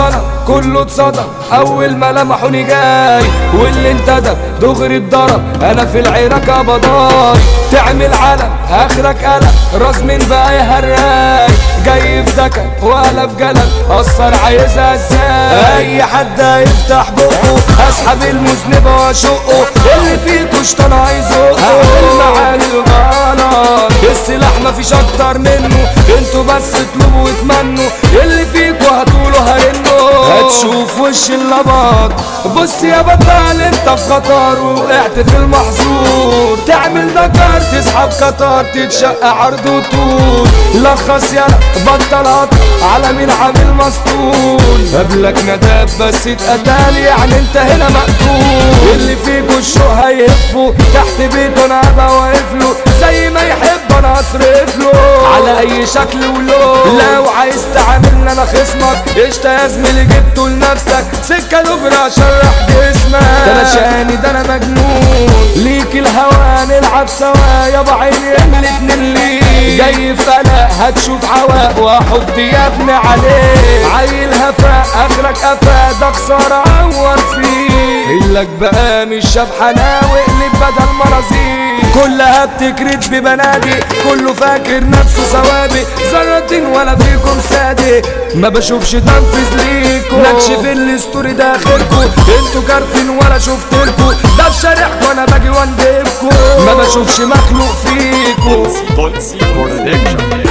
ظلم كله اتصدم اول ما لمحوني جاي واللي انتدب دغري اتضرب انا في العراك بضاي تعمل علم اخرك قلم راس من بقى يا هراي جاي في دكن ولا في جلل اثر عايزها ازاي اي حد يفتح بقه اسحب المذنب واشقه اللي فيكوا شطان عايزه اعمل معاني الغلط السلاح مفيش اكتر منه انتوا بس اطلبوا واتمنوا اللي فيكوا هتقولوا هرنوا هتشوف وش اللبط بص يا بطل انت في خطر وقعت في المحظور تعمل دكار تسحب قطر تتشق عرض وطول لخص يلا بطل قطر على مين عامل مسطول قبلك نداب بس اتقتل يعني انت هنا مقتول اللي فيكوا الشوق هيهفوا تحت بيته انا هبقى واقف له زي ما يحب انا اصرف له على اي شكل ولون لو عايز تعاملني انا خصمك قشطة يا زميلي جبته لنفسك سكة دغري اشرح جسمك ده انا شاني ده انا مجنون ليك الهوى نلعب سوا يابا عيني الاتنين ليك جاي في قلق هتشوف عواق واحط يا ابني عليه عيل هفا اخرك قفا ده خسارة عور فيه إلك بقى مش شبحنا واقلب بدل مرازيق كلها بتكرت ببنادق كله فاكر نفسه سوابق ذرة ولا فيكم صادق ما بشوفش تنفذ ليكم نكشف الستوري ده اخركم انتوا كارفين ولا شفتلكوا ده في شارعكم انا باجي واندبكم ما بشوفش مخلوق فيكم Bolsi Production.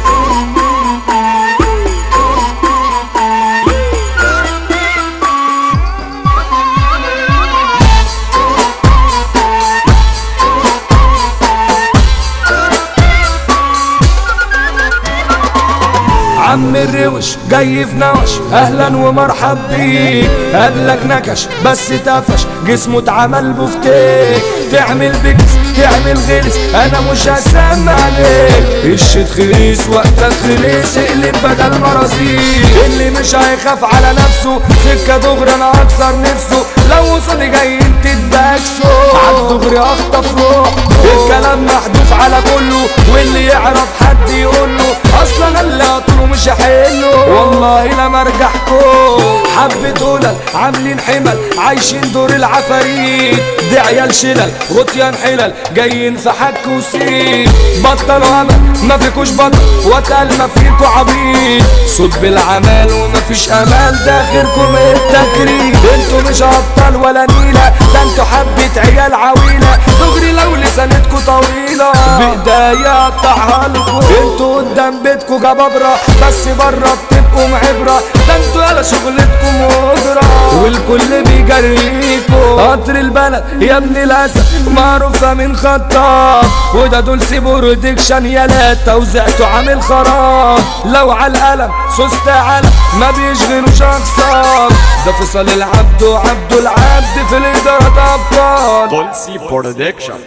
عم الروش جاي في نوش اهلا ومرحب بيك قبلك نكش بس تفش جسمه اتعمل بفتيك تعمل بكس تعمل غلس انا مش هسمع عليك الشت خليس وقتك خليس اقلب بدل مرازيق اللي مش هيخاف على نفسه سكه دغري انا اكسر نفسه لو وصلي جايين تتباكسوا عالدغري اخطف روح الكلام محذوف على كله واللي يعرف حد يقوله اصلا اللي هطوله مش هحله والله لما ارجعكم حبة قلل عاملين حمل عايشين دور العفاريت دي عيال شلل غطيان حلل جايين في حك وسيل بطلوا امل ما فيكوش بطل واتقل ما فيكوا عبيط صوت بالعمال ومفيش امل ده غيركم التكريم انتوا مش ابطال ولا نيلة ده انتوا حبة عيال عويلة دغري لو لسانتكوا طويلة بايديا اقطعها لكم انتوا قدام بيتكوا جبابرة بس بره بتبقوا معبرة ده انتوا يالا شغلتكم مجرى والكل بيجريكوا قطر البلد يا ابن الاسد معروفة من خطاب وده دول برودكشن يالا توزيعته عامل خراب لو على القلم سوست علم ما بيشغلوش اقسام ده فصل العبد وعبد العبد في الادارة ابطال Bolsi Production.